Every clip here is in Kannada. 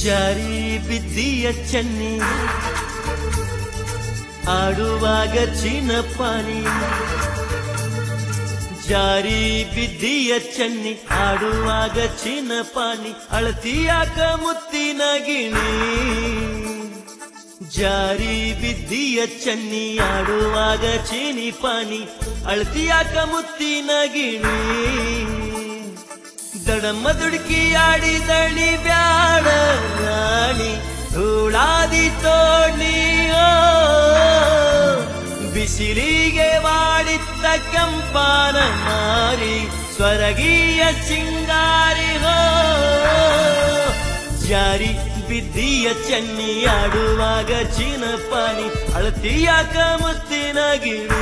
ಜಾರಿ ಬಿದ್ದಿಯ ಚೆನ್ನಿ ಆಡುವಾಗ ಚಿನ್ನಪಾನಿ ಜಾರಿ ಬಿದ್ದಿಯ ಚೆನ್ನಿ ಆಡುವಾಗ ಚಿನ್ನಪಾನಿ ಅಳತಿಯಾಕ ಮುತ್ತಿನ ಗಿಣಿ ಜಾರಿ ಬಿದ್ದಿಯ ಚೆನ್ನಿ ಆಡುವಾಗ ಚೀನಿ ಪಾನಿ ಅಳತಿಯಾಕ ಮುತ್ತಿನ ಗಿಣಿ ದಡಮ್ಮ ದುಡುಕಿ ಆಡಿದಳಿ ಬ್ಯಾಡ ರಾಣಿ ಧೂಳಾದಿ ತೋಣಿ ಬಿಸಿಲಿಗೆ ಮಾಡಿದ್ದ ಕಂಪಾನ ಮಾರಿ ಸ್ವರಗೀಯ ಸಿಂಗಾರಿ ಹೋ ಜಾರಿ ಬಿದ್ದಿಯ ಚೆನ್ನಿ ಆಡುವಾಗ ಚೀನ ಪಾನಿ ಅಳತಿಯಾಕ ಮುತ್ತಿನ ಗಿಣಿ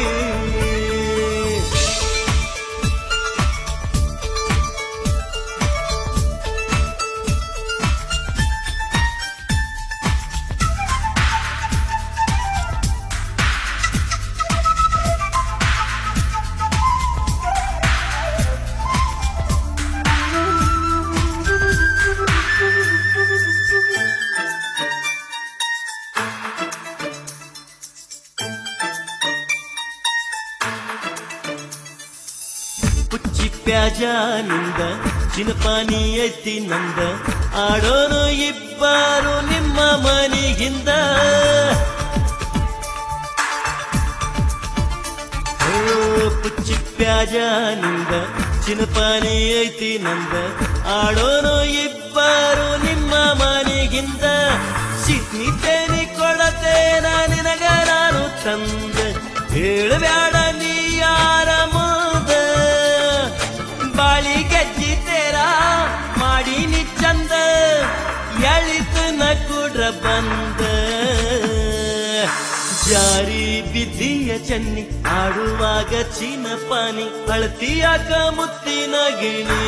ಪುಚ್ಚಿ ಪ್ಯಾಜಾನಿಂದ ಚಿನಪಾನಿ ಐತಿ ನಂದ ಆಡೋನು ಇಬ್ಬರು ನಿಮ್ಮ ಮನೆಗಿಂದ ಓ ಪುಚ್ಚಿ ಪ್ಯಾಜಾನಿಂದ ಚಿನಪಾನಿ ಐತಿ ನಂದ ಆಡೋನು ಇಬ್ಬರು ನಿಮ್ಮ ಮನೆಗಿಂದ ಸಿದ್ನಿ ತೇನಿ ಕೊಡತೇನ ನಿನಗ ನಾನು ತಂದ ಹೇಳಬ್ಯಾಡ ನೀ ಯಾರ ಮುಂದ ಬಾಳಿ ಗೆಜ್ಜಿ ತೇರ ಮಾಡಿ ನಿ ಚಂದ ಎಳಿತು ನ ಕುಡ್ರ ಬಂದ ಜಾರಿ ಬಿದ್ದಿಯ ಚನ್ನಿ ಆಡುವಾಗ ಚೀನ ಪಾನಿ ಅಳತಿಯಾಕ ಮುತ್ತಿನ ಗಿಣಿ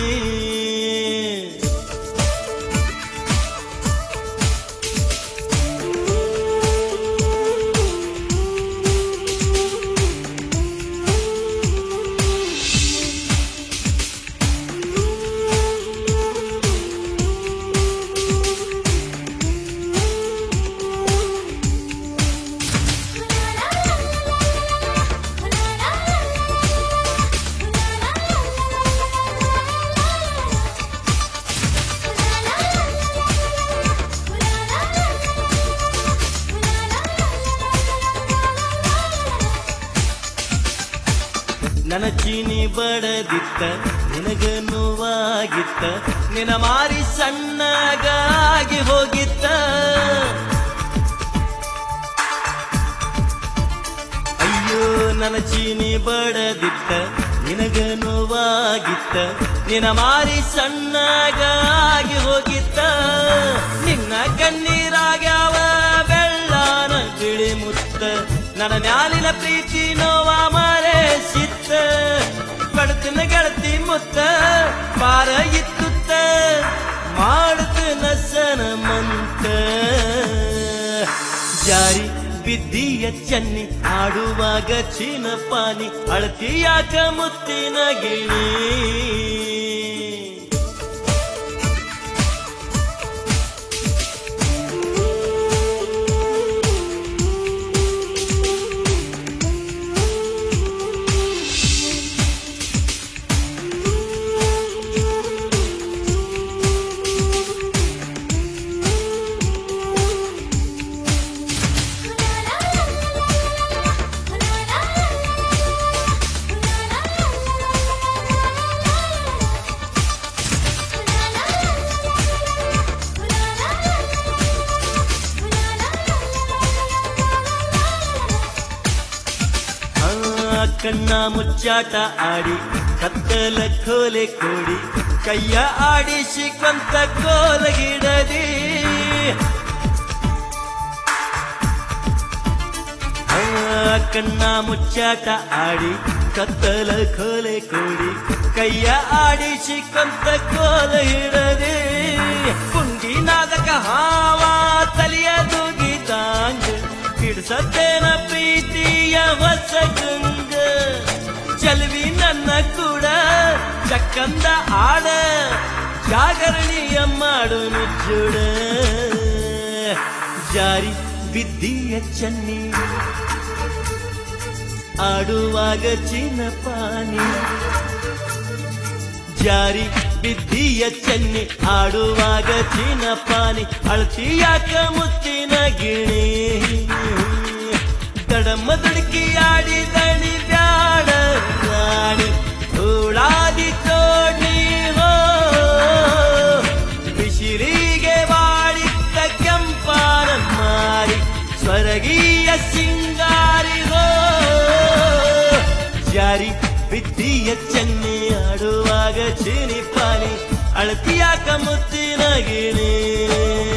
ನನ್ನ ಚೀನಿ ಬಡದಿತ್ತ ನಿನಗ ನೋವಾಗಿತ್ತ ನಿನ ಮಾರಿ ಸಣ್ಣಗಾಗಿ ಹೋಗಿತ್ತ ಅಯ್ಯೋ ನನ್ನ ಚೀನಿ ಬಡದಿತ್ತ ನಿನಗ ನೋವಾಗಿತ್ತ ನಿನ ಮಾರಿ ಸಣ್ಣಗಾಗಿ ಹೋಗಿತ್ತ ನಿನ್ನ ಕಣ್ಣೀರಾಗ್ಯಾವ ಬೆಳ್ಳಾನ ಬಿಳಿ ಮುತ್ತ ನನ್ನ ಮ್ಯಾಲಿನ ಪ್ರೀತಿ ನೋವ ಮರೆ ಸಿತ್ತ ಬಡತನ ಗೆಳತಿ ಮುತ್ತ ಪಾರ ಇತ್ತುತ್ತ ಮಾಡುತ್ತ ನಸನ ಮಂತ ಜಾರಿ ಬಿದ್ದಿಯ ಚೆನ್ನಿ ಆಡುವಾಗ ಚೀನ ಪಾನಿ ಅಳತಿಯಾಕ ಮುತ್ತಿನ ಗಿಣಿ ಆ ಕಣ್ಣ ಮುಚ್ಚಾಟ ಆಡಿ ಕತ್ತಲ ಕೋಲೆ ಕೋಡಿ ಕೈಯ ಆಡಿಸಿ ಕೊಂತ ಕೋಲಗಿಡದಿ ಆ ಕಣ್ಣ ಮುಚ್ಚಾಟ ಆಡಿ ಕತ್ತಲ ಕೋಲೆ ಕೋಡಿ ಕೈಯ ಆಡಿಸಿ ಕೊಂತ ಕೋಲ ಹಿಡದೆ ಪುಂಗಿ ನಾದಕ ಹಾವ ತಲಿಯ ದೂಗಿದಾಂಗ ಹಿಡ್ಸತ್ತೇನ ಪ್ರೀತಿಯ ಹೊಸ ಗಂಗ ಚಲ್ವಿ ನನ್ನ ಕೂಡ ಚಕ್ಕಂದ ಆಡ ಜಾಗರಣೀಯ ಮಾಡು ನುಜ್ಜುಡ ಜಾರಿ ಬಿದ್ದಿಯ ಚನ್ನಿ ಆಡುವಾಗ ಚಿನ್ನಪಾನಿ ಜಾರಿ ಬಿದ್ದಿಯ ಚೆನ್ನಿ ಆಡುವಾಗ ಚಿನ್ನಪಾನಿ ಅಳತಿಯಾಕ ಮುತ್ತಿನ ಗಿಣಿ ದಡಮ್ಮ ದುಡುಕಿ ಆಡಿ ದಣಿ ಬ್ಯಾಡ ರಾಣಿ ಧೂಳಾದಿ ತೋಡಿ ಹೋ ಬಿಸಿಲಿಗೆ ಬಾಡಿದ್ದ ಕೆಂಪಾನ ಮಾರಿ ಸ್ವರಗೀಯ ಸಿಂಗಾರಿ ಹೋ ಜಾರಿ ಬಿದ್ದಿಯ ಚೆನ್ನಿ ಆಡುವಾಗ ಚಿನಿ ಪಾನಿ ಅಳತಿಯಾಕ ಮುತ್ತಿನ ಗಿಣಿ